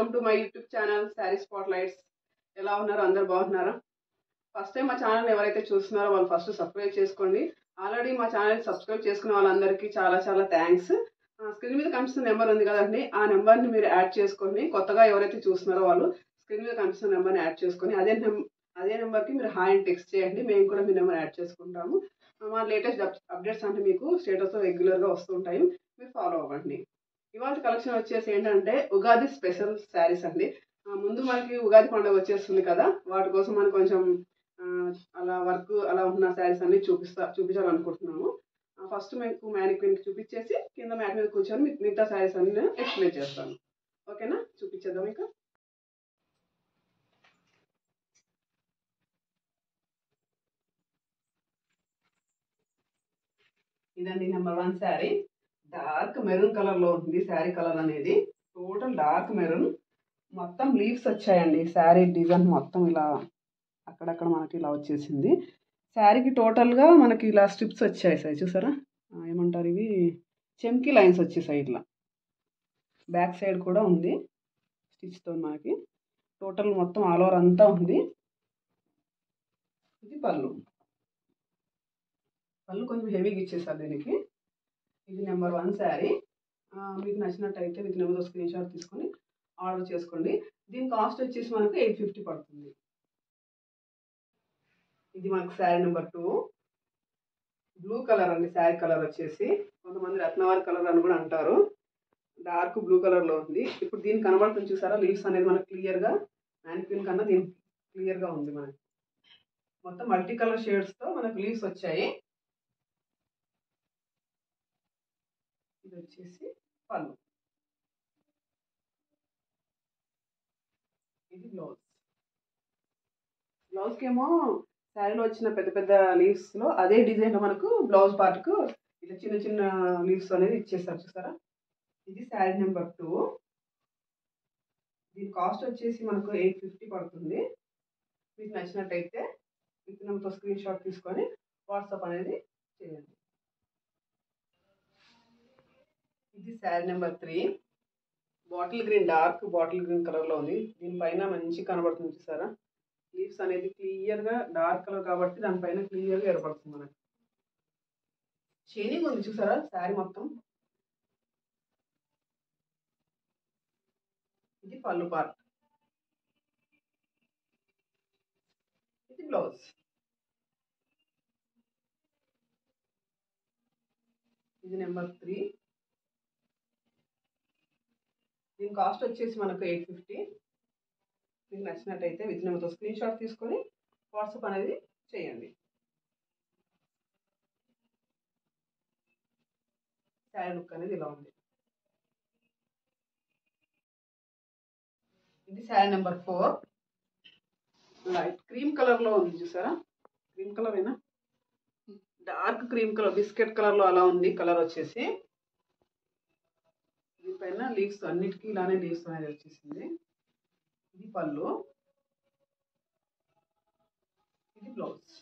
welcome to my YouTube channel sari spot lights ఎలా ఉన్నారు అందరు బాగున్నారా ఫస్ట్ టైం మా ఛానల్ ఎవరైతే చూస్తున్నారో వాళ్ళు ఫస్ట్ సబ్స్క్రైబ్ చేసుకోండి ఆల్రెడీ మా ఛానల్ సబ్స్క్రైబ్ చేసుకున్న వాళ్ళందరికీ చాలా చాలా థ్యాంక్స్ స్క్రీన్ మీద కనిపిస్తున్న నెంబర్ ఉంది కదండి ఆ నెంబర్ని మీరు యాడ్ చేసుకొని కొత్తగా ఎవరైతే చూస్తున్నారో వాళ్ళు స్క్రీన్ మీద కనిపిస్తున్న నెంబర్ని యాడ్ చేసుకొని అదే నెం- అదే నెంబర్కి మీరు హాయ్ అని టెక్స్ట్ చేయండి మేము కూడా మీ నెంబర్ యాడ్ చేసుకుంటాము మా లేటెస్ట్ అప్డేట్స్ అంటే మీకు స్టేటస్ రెగ్యులర్గా వస్తుంటాయి మీరు ఫాలో అవ్వండి ఇవాళ కలెక్షన్ వచ్చేసి ఏంటంటే ఉగాది స్పెషల్ శారీస్ అండి ఆ, ముందు మనకి ఉగాది పండుగ వచ్చేస్తుంది కదా వాటి కోసం మనం కొంచెం ఆ, అలా వర్క్ అలా ఉన్న శారీస్ అన్ని చూపిస్తా చూపించాలనుకుంటున్నాము ఫస్ట్ మీకు మ్యానిక్విన్కి చూపించేసి కింద మ్యాట్ మీద కూర్చొని మీకు మిగతా శారీస్ అన్ని నేను ఎక్స్ప్లెయిన్ చేస్తాను ఓకేనా చూపించేద్దాం ఇక ఇదండి number one sari dark maroon colour లో ఉంది శారీ కలర్ అనేది టోటల్ డార్క్ మెరూన్ మొత్తం లీవ్స్ వచ్చాయండి శారీ డిజైన్ మొత్తం ఇలా అక్కడక్కడ మనకి ఇలా వచ్చేసింది శారీకి టోటల్గా మనకి ఇలా స్ట్రిప్స్ వచ్చాయి సార్ చూసారా ఆ, ఏమంటారు ఇవి చెమ్కి లైన్స్ వచ్చేసాయి ఇట్లా బ్యాక్ సైడ్ కూడా ఉంది స్టిచ్తో మనకి టోటల్ మొత్తం ఆల్ ఓవర్ అంతా ఉంది ఇది పళ్ళు పళ్ళు కొంచెం హెవీగా ఇచ్చేసారు దీనికి ఇది నెంబర్ వన్ శారీ మీకు నచ్చినట్టయితే విత్ నెంబర్ స్క్రీన్ షాట్ తీసుకొని ఆర్డర్ చేసుకోండి దీని కాస్ట్ వచ్చేసి మనకు ఎయిట్ ఫిఫ్టీ పడుతుంది ఇది మనకు sari number two blue colour అండి శారీ కలర్ వచ్చేసి కొంతమంది రత్నవారి కలర్ అని కూడా అంటారు డార్క్ బ్లూ కలర్లో ఉంది ఇప్పుడు దీనికి కనబడుతుంది చూసారా లీవ్స్ అనేది మనకు క్లియర్గా మ్యానిక్విన్ కన్నా దీనికి క్లియర్గా ఉంది మనకి మొత్తం మల్టీ కలర్ షేడ్స్తో మనకు లీవ్స్ వచ్చాయి ఇది వచ్చేసి పళ్ళు ఇది బ్లౌజ్ బ్లౌజ్కి ఏమో శారీలో వచ్చిన పెద్ద పెద్ద లీవ్స్లో అదే డిజైన్లో మనకు బ్లౌజ్ పార్ట్కు ఇట్లా చిన్న చిన్న లీవ్స్ అనేది ఇచ్చేస్తారు చూసారా ఇది శారీ నెంబర్ టూ దీని కాస్ట్ వచ్చేసి మనకు ఎయిట్ ఫిఫ్టీ పడుతుంది మీకు నచ్చినట్టయితే విత్ నెంబర్తో స్క్రీన్ షాట్ తీసుకొని వాట్సాప్ అనేది చేయండి ఇది sari number three bottle green dark bottle green కలర్లో ఉంది దీనిపైన మంచి కనబడుతుంది చూసారా లీవ్స్ అనేది క్లియర్గా డార్క్ కలర్ కాబట్టి దానిపైన క్లియర్గా ఏర్పడుతుంది మనకి షైనింగ్ ఉంది చూసారా శారీ మొత్తం ఇది పళ్ళు పార్ట్ ఇది బ్లౌజ్ ఇది నెంబర్ త్రీ దీని కాస్ట్ వచ్చేసి మనకు ఎయిట్ ఫిఫ్టీ మీకు నచ్చినట్టయితే విత్ నెంబర్తో స్క్రీన్ షాట్ తీసుకొని వాట్సాప్ అనేది చేయండి శారీ లుక్ అనేది ఇలా ఉంది ఇది sari number four light cream కలర్లో ఉంది చూసారా క్రీమ్ కలర్ అయినా డార్క్ క్రీమ్ కలర్ బిస్కెట్ కలర్లో అలా ఉంది కలర్ వచ్చేసి దీనిపైన లీవ్స్ అన్నిటికీ ఇలానే లీవ్స్ అనేది వచ్చేసింది ఇది పళ్ళు ఇది బ్లౌజ్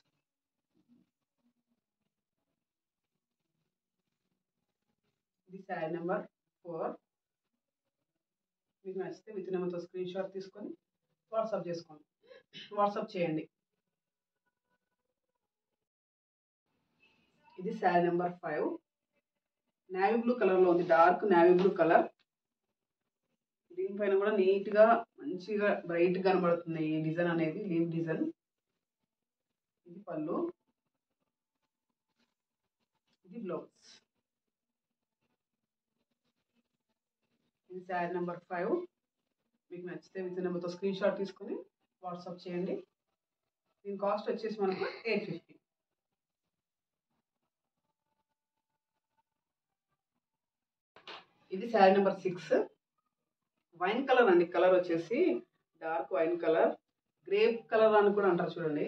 ఇది శారీ నెంబర్ ఫోర్ మీకు నచ్చితే విత్ నెంబర్తో స్క్రీన్ షాట్ తీసుకొని వాట్సాప్ చేసుకోండి వాట్సాప్ చేయండి ఇది sari number five navy blue కలర్లో ఉంది డార్క్ నేవీ బ్లూ కలర్ దీనిపైన కూడా నీట్గా మంచిగా బ్రైట్గా కనబడుతుంది ఈ డిజైన్ అనేది లీవ్ డిజైన్ ఇది పళ్ళు ఇది బ్లౌజ్ ఇది శారీ నెంబర్ ఫైవ్ మీకు నచ్చితే విత్ నెంబర్తో స్క్రీన్ షాట్ తీసుకొని వాట్సాప్ చేయండి దీని కాస్ట్ వచ్చేసి మనకు ఎయిట్ ఫిఫ్టీ ఇది sari number six wine colour అండి కలర్ వచ్చేసి dark wine colour grape colour అని కూడా అంటారు చూడండి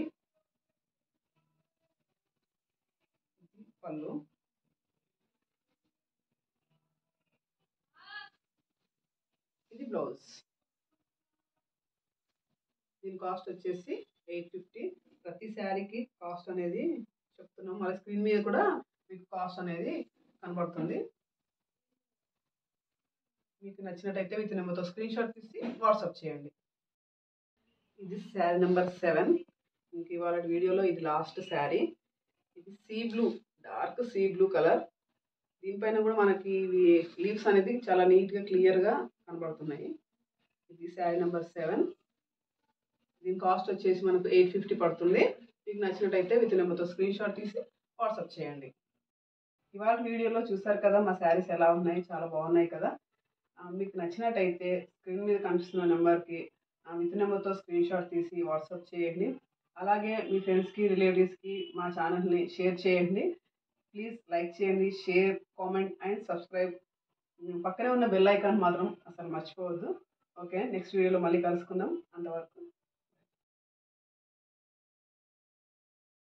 ఇది పళ్ళు ఇది బ్లౌజ్ దీని కాస్ట్ వచ్చేసి ఎయిట్ ఫిఫ్టీ ప్రతి శారీకి కాస్ట్ అనేది చెప్తున్నాం మళ్ళీ స్క్రీన్ మీద కూడా మీకు కాస్ట్ అనేది కనబడుతుంది మీకు నచ్చినట్టయితే విత్ నెంబర్తో స్క్రీన్ షాట్ తీసి వాట్సాప్ చేయండి ఇది శారీ నెంబర్ సెవెన్ ఇంక ఇవాళ వీడియోలో ఇది లాస్ట్ శారీ ఇది sea blue dark sea blue colour దీనిపైన కూడా మనకి ఇవి లీవ్స్ అనేది చాలా నీట్గా క్లియర్గా కనబడుతున్నాయి ఇది శారీ నెంబర్ సెవెన్ దీని కాస్ట్ వచ్చేసి మనకు ఎయిట్ ఫిఫ్టీ పడుతుంది మీకు నచ్చినట్టయితే విత్ నెంబర్తో స్క్రీన్ షాట్ తీసి వాట్సాప్ చేయండి ఇవాళ వీడియోలో చూసారు కదా మా శారీస్ ఎలా ఉన్నాయి చాలా బాగున్నాయి కదా ఆ, మీకు నచ్చినట్టయితే స్క్రీన్ మీద కనిపిస్తున్న నెంబర్కి విత్ నెంబర్తో స్క్రీన్ షాట్ తీసి వాట్సాప్ చేయండి అలాగే మీ ఫ్రెండ్స్కి రిలేటివ్స్కి మా ఛానల్ని షేర్ చేయండి ప్లీజ్ లైక్ చేయండి షేర్ కామెంట్ అండ్ సబ్స్క్రైబ్ పక్కనే ఉన్న బెల్ ఐకాన్ మాత్రం అసలు మర్చిపోవద్దు ఓకే నెక్స్ట్ వీడియోలో మళ్ళీ కలుసుకుందాం అంతవరకు